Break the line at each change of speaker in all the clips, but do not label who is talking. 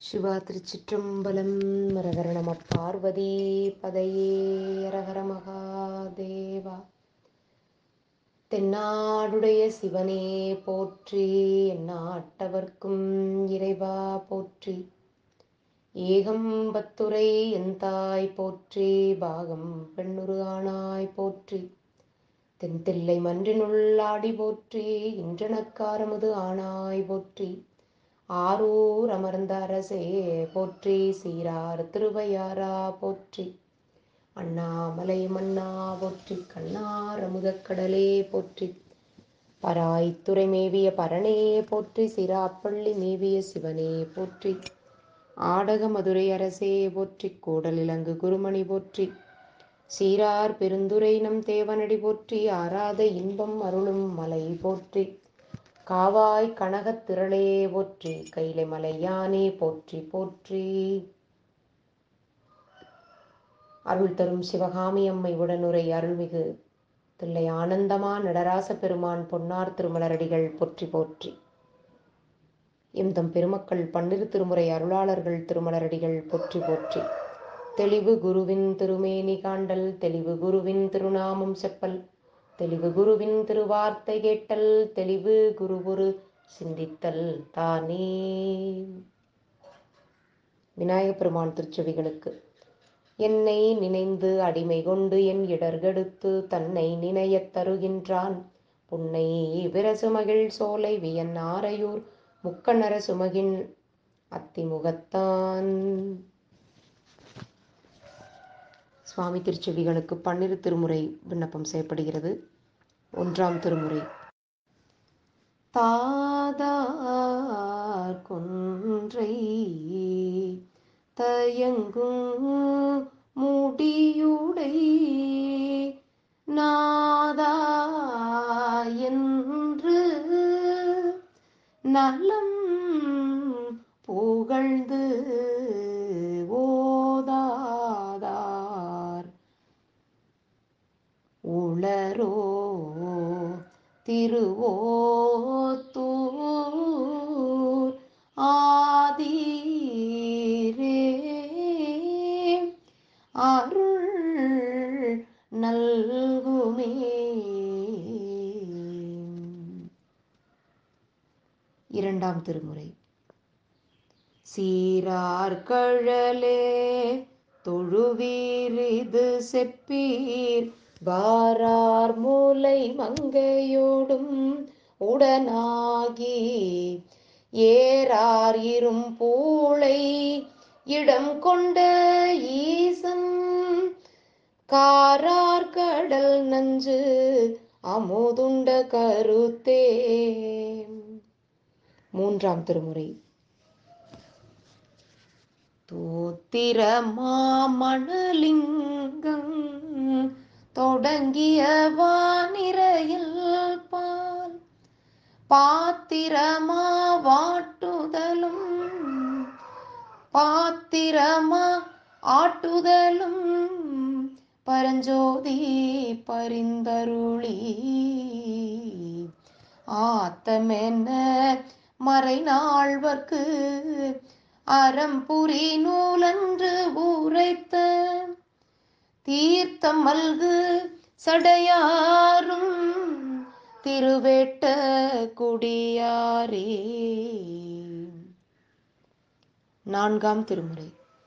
சிவா திருச்சிற்றம்பலம் ரகர நம பார்வதி பதையே ரகர மகாதேவா தென்னாடுடைய சிவனே போற்றி எந்நாட்டவர்க்கும் இறைவா போற்றி ஏகம்பத்துரை எந்தாய் போற்றி பாகம் பெண்ணுரு ஆனாய் போற்றி தென்தில்லை மன்றினுள்ளாடி போற்றி இன்றனக்காரமுது ஆனாய் போற்றி ஆரூர் அமர்ந்த அரசே போற்றி சீரார் திருவையாரா போற்றி அண்ணாமலை மன்னா போற்றி கண்ணார் அமுதக்கடலே போற்றி பராய்த்துறை மேவிய பரணே போற்றி சிராப்பள்ளி மேவிய சிவனே போற்றி ஆடக மதுரை அரசே போற்றி கூடல் இலங்கு குருமணி போற்றி சீரார் பெருந்துரை நம் தேவனடி போற்றி ஆராத இன்பம் அருளும் மலை போற்றி காவாய் கனகத் திரளே போற்றி கைலை மலையானே போற்றி போற்றி அருள் தரும் சிவகாமி அம்மை உடனுரை அருள்மிகு தில்லை ஆனந்தமா நடராச பெருமான் பொன்னார் திருமலரடிகள் போற்றி போற்றி எம்தம் பெருமக்கள் பன்னிரு திருமுறை அருளாளர்கள் திருமலரடிகள் போற்றி போற்றி தெளிவு குருவின் திருமேனி காண்டல் தெளிவு குருவின் திருநாமம் செப்பல் தெளிவு குருவின் திருவார்த்தை கேட்டல் தெளிவு குருகுரு சிந்தித்தல் தானே விநாயகப் பெருமான் திருச்செவிகளுக்கு என்னை நினைந்து அடிமை கொண்டு என் இடர்கெடுத்து தன்னை நினையத் தருகின்றான் புன்னை விரசு மகிழ் சோலை வியன் ஆரையூர் முக்கணர சுமகின் அத்திமுகத்தான் சுவாமி திருச்செவிகளுக்கு பன்னிரு திருமுறை விண்ணப்பம் செய்யப்படுகிறது ஒன்றாம் திருமுறை தாதார் கொன்றை தயங்கும் முடியுடை நாதா என்று நலம் புகழ்ந்து ஓதாதார் உளரோ திருவோத்தூர் ஆதீரே அருள் நல்குமே இரண்டாம் திருமுறை சீரார் கழலே தொழுவீரிது செப்பீர் வாரார் மூலை மங்கையோடும் உடனாகி ஏறார் இரும் பூளை இடம் கொண்ட ஈசன் காரார் கடல் நஞ்சு அமுதுண்ட கருத்தே மூன்றாம் திருமுறை தோத்திர மாமணலிங்கம் தொடங்கிய வானிரையில் பால் பாத்திரமா வாட்டுதலும் பாத்திரமா ஆட்டுதலும் பரஞ்சோதி பரிந்தருளி ஆத்தமென்ன மறை நாள்வர்க்கு அறம்புரி நூலன்று உரைத்த தீர்த்தம் மல்கு சடையாரும் திருவேட்ட குடியாரே நான்காம் திருமுறை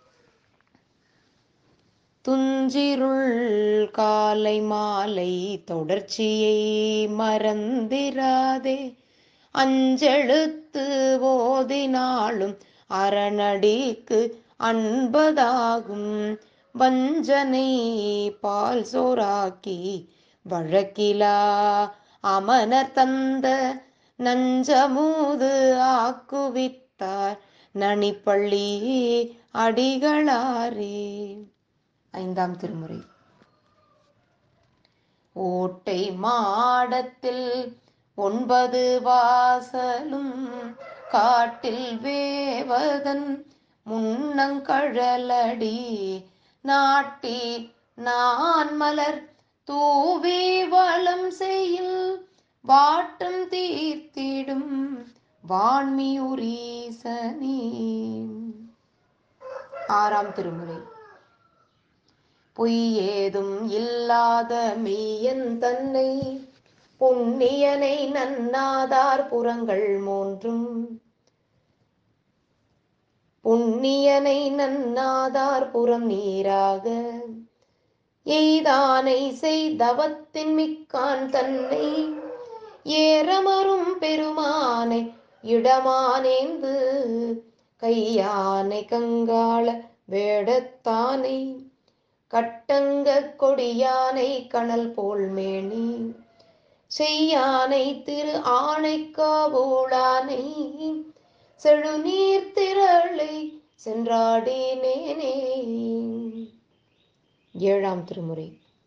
துஞ்சிருள் காலை மாலை தொடர்ச்சியை மறந்திராதே அஞ்செழுத்து ஓதினாலும் அரணடிக்கு அன்பதாகும் வஞ்சனை பால் சோறாக்கி வழக்கிலா அமனர் தந்த நஞ்சமூது ஆக்குவித்தார் நனிப்பள்ளி அடிகளாரே ஐந்தாம் திருமுறை ஓட்டை மாடத்தில் ஒன்பது வாசலும் காட்டில் வேவதன் முன்னங்கழலடி நாட்டி நான் மலர் தூவி வளம் செய்யில் வாட்டம் தீர்த்திடும் வான்மியுரீசனே ஆறாம் திருமுறை பொய் ஏதும் இல்லாத மெய்யன் தன்னை புண்ணியனை நன்னாதார் புறங்கள் மூன்றும் புண்ணியனை நன்னாதார் புறம் நீராக எய்தானை செய்தவத்தின் மிக்கான் தன்னை ஏறமரும் பெருமானை இடமானேந்து கையானை கங்காள வேடத்தானை கட்டங்க கொடியானை கணல் போல் மேனி செய்யானை திரு ஆணைக்காவூளானை செழுநீர் திரளை சென்றாடினேனே ஏழாம் திருமுறை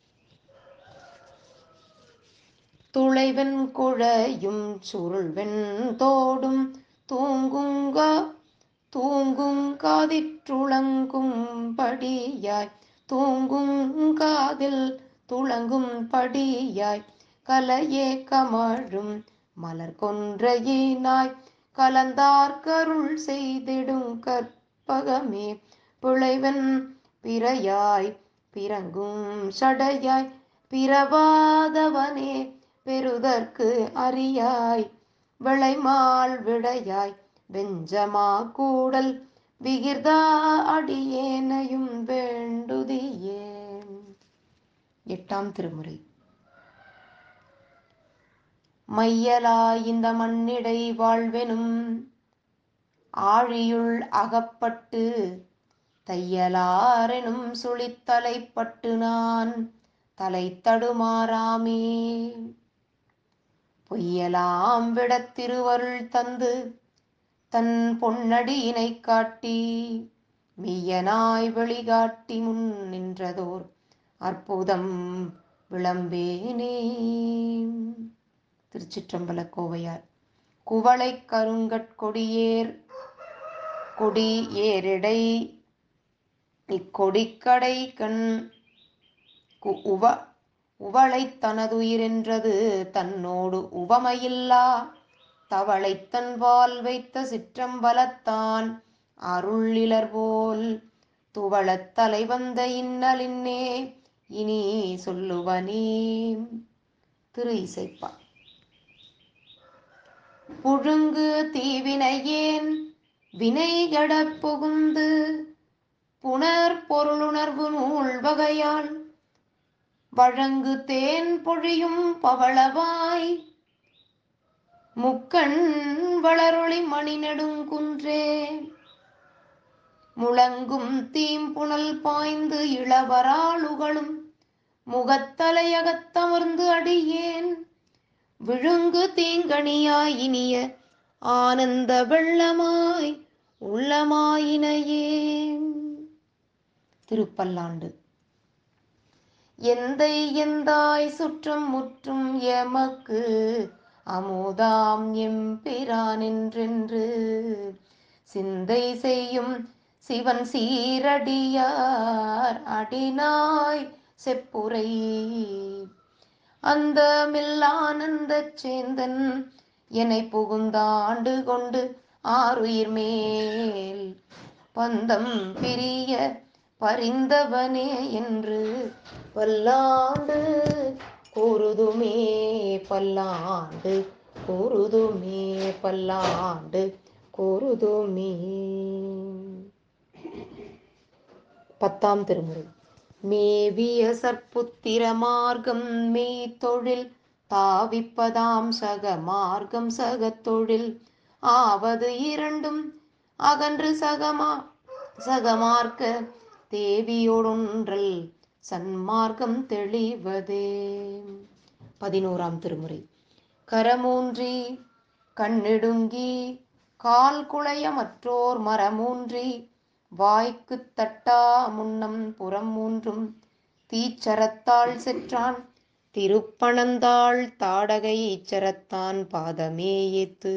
துளைவன் குழையும் சுருள்வெண் தோடும் தூங்குங்கா தூங்கும் காதிற்றுளங்கும் படியாய் தூங்கும் காதில் துளங்கும் படியாய் கலையே கமழும் மலர் கொன்றையினாய் கலந்தார் கருள் செய்திடும் கற்பகமே புழைவன் பிறையாய் பிறங்கும் சடையாய் பிறவாதவனே பெறுதற்கு அறியாய் விளைமால் விடையாய் வெஞ்சமா கூடல் விகிர்தா அடியேனையும் வேண்டுதியே எட்டாம் திருமுறை மையலாய் இந்த மண்ணிடை வாழ்வெனும் ஆழியுள் அகப்பட்டு தையலாரெனும் சுழித்தலைப்பட்டு நான் தலை தடுமாறாமே பொய்யலாம் விடத் திருவருள் தந்து தன் பொன்னடியினை காட்டி மெய்யனாய் வெளிகாட்டி முன் நின்றதோர் அற்புதம் விளம்பேனே திருச்சிற்றம்பல கோவையார் குவளை கருங்கட்கொடியேர் கொடி ஏரிடை இக்கொடிக்கடை கண் கு- உவ உவளை தனதுயிரென்றது தன்னோடு உவமையில்லா தவளை தன்பால் வைத்த சிற்றம்பலத்தான் அருளிலர் போல் துவளத் தலை வந்த இன்னலின்னே இனி சொல்லுவனே திரு இசைப்பா புழுங்கு தீவினையேன் வினைகடப் புகுந்து புனர் பொருளுணர்வு நூல் வகையால் வழங்கு தேன் பொழியும் பவளவாய் முக்கண் வளரொளி மணி நெடுங்குன்றே முழங்கும் தீம்புணல் பாய்ந்து இளவராளுகளும் முகத்தலையகத்தமர்ந்து அடியேன் விழுங்கு தீங்கணியாய் இனிய ஆனந்த வெள்ளமாய் உள்ளமாயினையே திருப்பல்லாண்டு எந்தை எந்தாய் சுற்றம் முற்றும் எமக்கு அமுதாம் எம்பிரான் என்றென்று சிந்தை செய்யும் சிவன் சீரடியார் அடினாய் செப்புரை அந்த மில்லானந்த சேந்தன் என்னை புகுந்தாண்டு கொண்டு ஆறுயிர் மேல் பந்தம் பிரிய பரிந்தவனே என்று பல்லாண்டு கூறுதுமே பல்லாண்டு கூறுதுமே பல்லாண்டு கூறுதுமே பத்தாம் திருமுறை மேவிய சற்புத்திர மார்க்கம் மெய் தொழில் தாவிப்பதாம் சக மார்க்கம் சகத் தொழில் ஆவது இரண்டும் அகன்று சகமா சகமார்க்க தேவியோடொன்றல் சன்மார்க்கம் தெளிவதே பதினோராம் திருமுறை கரமூன்றி கண்ணிடுங்கி கால் குளைய மற்றோர் மரமூன்றி வாய்க்குத் தட்டா முன்னம் புறம் மூன்றும் தீச்சரத்தாள் செற்றான் திருப்பணந்தாள் தாடகை இச்சரத்தான் பாதமே ஏத்து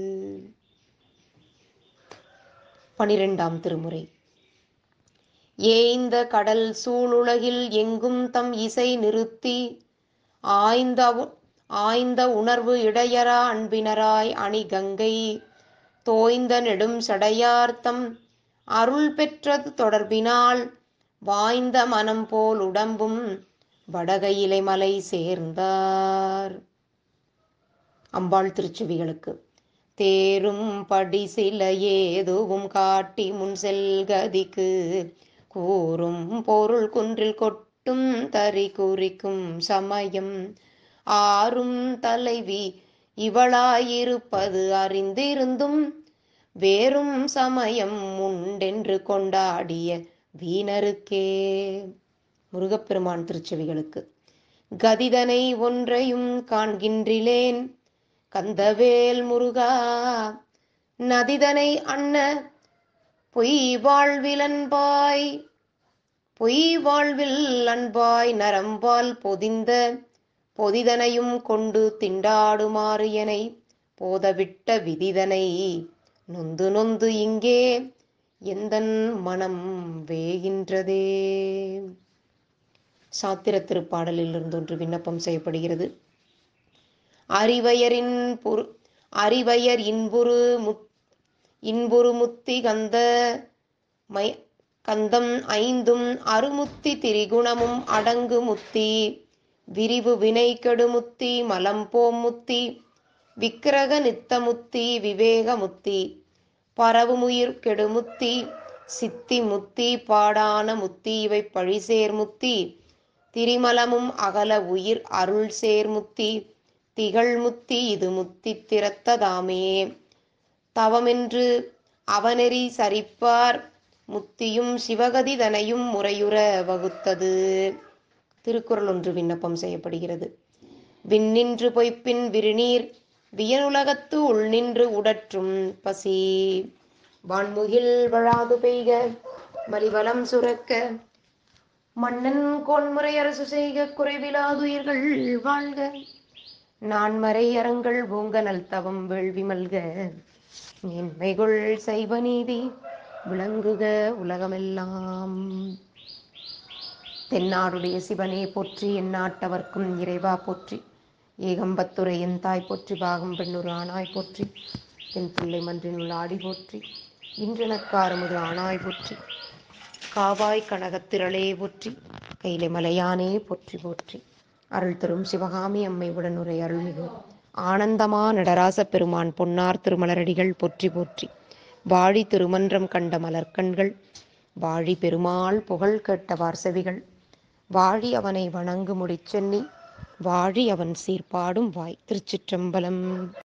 பனிரெண்டாம் திருமுறை ஏய்ந்த கடல் சூழுலகில் எங்கும் தம் இசை நிறுத்தி ஆய்ந்த உ- ஆய்ந்த உணர்வு இடையரா அன்பினராய் அணி கங்கை தோய்ந்த நெடும் சடையார்த்தம் அருள் பெற்றது தொடர்பினால் வாய்ந்த மனம் போல் உடம்பும் வடகையிலை மலை சேர்ந்தார் அம்பாள் திருச்சுவிகளுக்கு தேரும் படி சில ஏதுவும் காட்டி முன் செல்கதிக்கு கூறும் பொருள் குன்றில் கொட்டும் தறி குறிக்கும் சமயம் ஆறும் தலைவி இவளாயிருப்பது அறிந்திருந்தும் வேறும் சமயம் உண்டென்று கொண்டாடிய வீணருக்கே முருகப்பெருமான் திருச்செவிகளுக்கு கதிதனை ஒன்றையும் காண்கின்றிலேன் கந்தவேல் முருகா நதிதனை அண்ண பொய் வாழ்வில் அன்பாய் பொய் வாழ்வில் அன்பாய் நரம்பால் பொதிந்த பொதிதனையும் கொண்டு திண்டாடுமாறு எனை போதவிட்ட விதிதனை நொந்து நொந்து இங்கே எந்தன் மனம் வேகின்றதே சாத்திர திருப்பாடலில் இருந்து ஒன்று விண்ணப்பம் செய்யப்படுகிறது அறிவயரின் புரு அறிவயர் இன்புரு முத் இன்புரு முத்தி கந்த மை கந்தம் ஐந்தும் அருமுத்தி திரிகுணமும் அடங்கு முத்தி விரிவு வினை கெடுமுத்தி மலம் போம் முத்தி விக்கிரக நித்தமுத்தி விவேக முத்தி பரவுமுயிர் கெடுமுத்தி சித்தி முத்தி பாடான முத்தி இவை பழிசேர் முத்தி திரிமலமும் அகல உயிர் அருள் சேர் முத்தி திகழ் முத்தி இது முத்தி திறத்ததாமே தவமென்று அவனெறி சரிப்பார் முத்தியும் சிவகதி தனையும் முறையுற வகுத்தது திருக்குறள் ஒன்று விண்ணப்பம் செய்யப்படுகிறது விண்ணின்று பொய்ப்பின் விருநீர் வியனுலகத்து உள்நின்று உடற்றும் பசி வான்முகில் வழாது பெய்க மலிவலம் சுரக்க மன்னன் கோன்முறை அரசு செய்க குறைவிலாதுயிர்கள் வாழ்க நான்மறை அறங்கள் ஓங்க நல் தவம் வேள்வி மல்க மேன்மைகுள் சைவ நீதி விளங்குக உலகமெல்லாம் தென்னாடுடைய சிவனே போற்றி எந்நாட்டவர்க்கும் இறைவா போற்றி ஏகம்பத்துரை என் தாய் போற்றி பாகம் பெண்ணுரு ஆனாய் போற்றி என் பிள்ளை மன்றினுள் ஆடி போற்றி இன்றனக்காரமுது ஆனாய் போற்றி காவாய் கனகத்திரளே போற்றி கைலை மலையானே போற்றி போற்றி அருள் தரும் சிவகாமி அம்மை உடனுரை அருள்மிகு ஆனந்தமா நடராச பெருமான் பொன்னார் திருமலரடிகள் போற்றி போற்றி வாழி திருமன்றம் கண்ட மலர்க்கண்கள் வாழி பெருமாள் புகழ் கேட்ட வார்சவிகள் வாழி அவனை வணங்கு முடிச்சென்னி வாழி அவன் சீர்பாடும் வாய் திருச்சிற்றம்பலம்